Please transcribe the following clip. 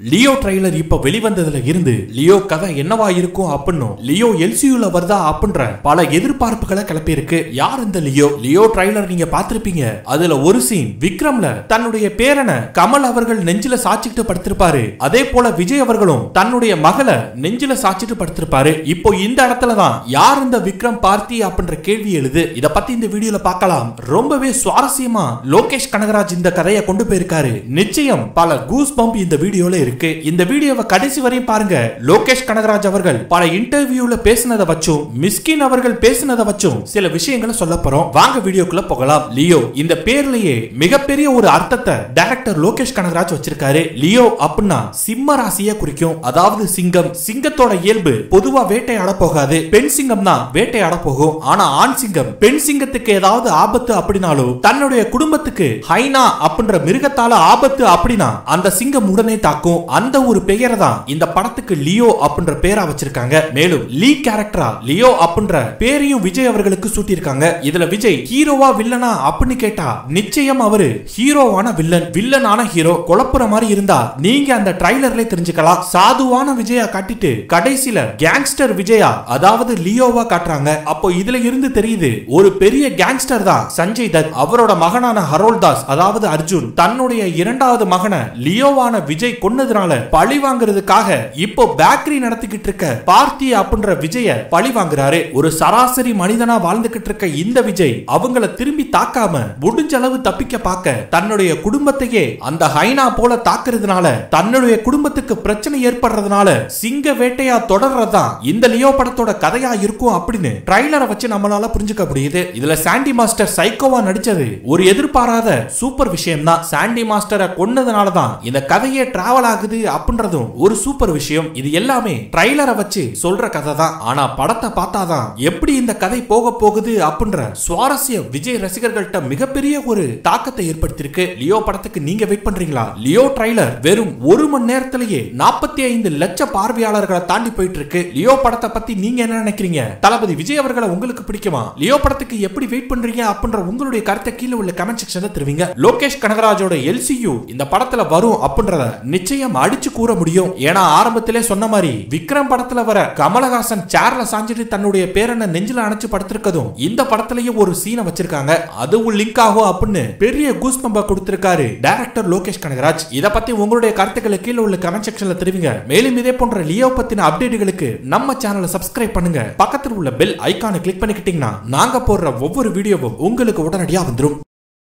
Leo trailer இப்ப வெளிவந்ததுல இருந்து Leo கதை என்னவா இருக்கும் அப்படின்னும் லியோ எல்சியூல வருதா அப்படின்ற பல எதிர்பார்ப்புகளை கிளப்பியிருக்கு யார் இந்த லியோ லியோ ட்ரைலர் நீங்க பார்த்திருப்பீங்க அதுல ஒரு சீன் விக்ரம்ல தன்னுடைய பேரனை கமல் அவர்கள் நெஞ்சில சாச்சிட்டு படுத்திருப்பாரு அதே போல விஜய் அவர்களும் தன்னுடைய மகளை நெஞ்சில சாச்சிட்டு படுத்திருப்பாரு இப்போ இந்த இடத்துல தான் யார் இந்த விக்ரம் பார்த்தி அப்படின்ற கேள்வி எழுது இத பத்தி இந்த வீடியோல பார்க்கலாம் ரொம்பவே சுவாரஸ்யமா லோகேஷ் கனகராஜ் இந்த கதையை கொண்டு போயிருக்காரு நிச்சயம் பல கூஸ் பம்ப் இந்த வீடியோல இருக்கு இந்த வீடியோவை கடைசி வரையும் பாருங்க லோகேஷ் கனகராஜ் அவர்கள் பல இன்டர்வியூல பேசினதை வச்சும் மிஸ்கின் அவர்கள் பேசினதை வச்சும் சில விஷயங்களை சொல்ல போறோம் வாங்க வீடியோக்குள்ள போகலாம் லியோ இந்த பேர்லயே மிகப்பெரிய ஒரு அர்த்தத்தை டைரக்டர் லோகேஷ் கனகராஜ் வச்சிருக்காரு லியோ அப்படின்னா சிம்ம ராசியை குறிக்கும் அதாவது சிங்கம் சிங்கத்தோட இயல்பு பொதுவா வேட்டையாட போகாது பெண் சிங்கம் தான் வேட்டையாட போகும் ஆனா ஆண் சிங்கம் பெண் சிங்கத்துக்கு ஏதாவது ஆபத்து அப்படின்னாலோ தன்னுடைய குடும்பத்துக்கு ஹைனா அப்படின்ற மிருகத்தால ஆபத்து அப்படின்னா அந்த சிங்கம் உடனே தாக்கும் அந்த ஒரு பெயரை தான் இந்த படத்துக்கு லியோ அப்படின்ற பேரா வச்சிருக்காங்க மேலும் லீ கேரக்டரா லியோ அப்படின்ற பேரையும் விஜய் அவர்களுக்கு சூட்டியிருக்காங்க இதுல விஜய் ஹீரோவா வில்லனா அப்படின்னு கேட்டா நிச்சயம் அவரு ஹீரோவான வில்லன் வில்லனான ஹீரோ குழப்புற மாதிரி இருந்தா நீங்க அந்த ட்ரைலர்ல தெரிஞ்சுக்கலாம் சாதுவான விஜயா காட்டிட்டு கடைசியில கேங்ஸ்டர் விஜயா அதாவது லியோவா காட்டுறாங்க அப்போ இதுல இருந்து தெரியுது ஒரு பெரிய கேங்ஸ்டர் தான் சஞ்சய் தத் அவரோட மகனான ஹரோல் தாஸ் அதாவது அர்ஜுன் தன்னுடைய இரண்டாவது மகனை லியோவான விஜய் கொன்னதுனால பழி வாங்குறதுக்காக இப்போ பேக்கரி நடத்திக்கிட்டு இருக்க பார்த்தி அப்படின்ற விஜய பழி வாங்குறாரு ஒரு சராசரி மனிதனா வாழ்ந்துகிட்டு இருக்க இந்த விஜய் அவங்கள திரும்பி தாக்காம முடிஞ்ச அளவு தப்பிக்க பார்க்க தன்னுடைய குடும்பத்தையே அந்த ஹைனா போல தாக்குறதுனால தன்னுடைய குடும்பத்துக்கு பிரச்சனை ஏற்படுறதுனால சிங்க வேட்டையா தொடர்றதுதான் இந்த லியோ படத்தோட கதையா இருக்கும் அப்படின்னு ட்ரைலரை வச்சு நம்மளால புரிஞ்சுக்க முடியுது இதுல சாண்டி மாஸ்டர் சைக்கோவா நடிச்சது ஒரு எதிர்பாராத சூப்பர் விஷயம் தான் சாண்டி மாஸ்டரை கொன்னதுனால தான் இந்த கதையே டிராவல் ஆகுது அப்படின்றதும் ஒரு சூப்பர் விஷயம் இது எல்லாமே ட்ரைலரை வச்சு சொல்ற கதை தான் ஆனா படத்தை பார்த்தாதான் எப்படி இந்த கதை போக போகுது அப்படின்ற சுவாரஸ்யம் விஜய் ரசிகர்கள்ட்ட மிகப்பெரிய ஒரு தாக்கத்தை ஏற்படுத்தியிருக்கு லியோ படத்துக்கு நீங்க வெயிட் பண்றீங்களா லியோ ட்ரைலர் வெறும் ஒரு மணி நேரத்திலேயே நாற்பத்தி ஐந்து லட்ச பார்வையாளர்களை தாண்டி போயிட்டு இருக்கு லியோ படத்தை பத்தி நீங்க என்ன நினைக்கிறீங்க தளபதி விஜய் அவர்களை உங்களுக்கு பிடிக்குமா லியோ படத்துக்கு எப்படி வெயிட் பண்றீங்க அப்படின்ற உங்களுடைய கருத்தை கீழே உள்ள கமெண்ட் செக்ஷன்ல தெரிவிங்க லோகேஷ் கனகராஜோட எல்சியூ இந்த படத்துல வரும் அப்படின்றத நிச்சயம் அடிச்சு கூற முடியும் ஏன்னா ஆரம்பத்திலே சொன்ன மாதிரி விக்ரம் படத்துல வர கமலஹாசன் சேர்ல சாஞ்சிட்டு தன்னுடைய பேரனை நெஞ்சில அணைச்சு படுத்திருக்கதும் இந்த படத்திலேயே ஒரு சீனை வச்சிருக்காங்க அதுவும் லிங்க் ஆகும் அப்படின்னு பெரிய கூஸ் பம்ப கொடுத்திருக்காரு டைரக்டர் லோகேஷ் கனகராஜ் இத பத்தி உங்களுடைய கருத்துக்களை கீழே உள்ள கமெண்ட் செக்ஷன்ல தெரிவிங்க மேலும் இதே போன்ற லியோ பத்தின அப்டேட்டுகளுக்கு நம்ம சேனலை சப்ஸ்கிரைப் பண்ணுங்க பக்கத்தில் உள்ள பெல் ஐகானை கிளிக் பண்ணிக்கிட்டீங்கன்னா நாங்க போடுற ஒவ்வொரு வீடியோவும் உங்களுக்கு உடனடியா வந்துரும்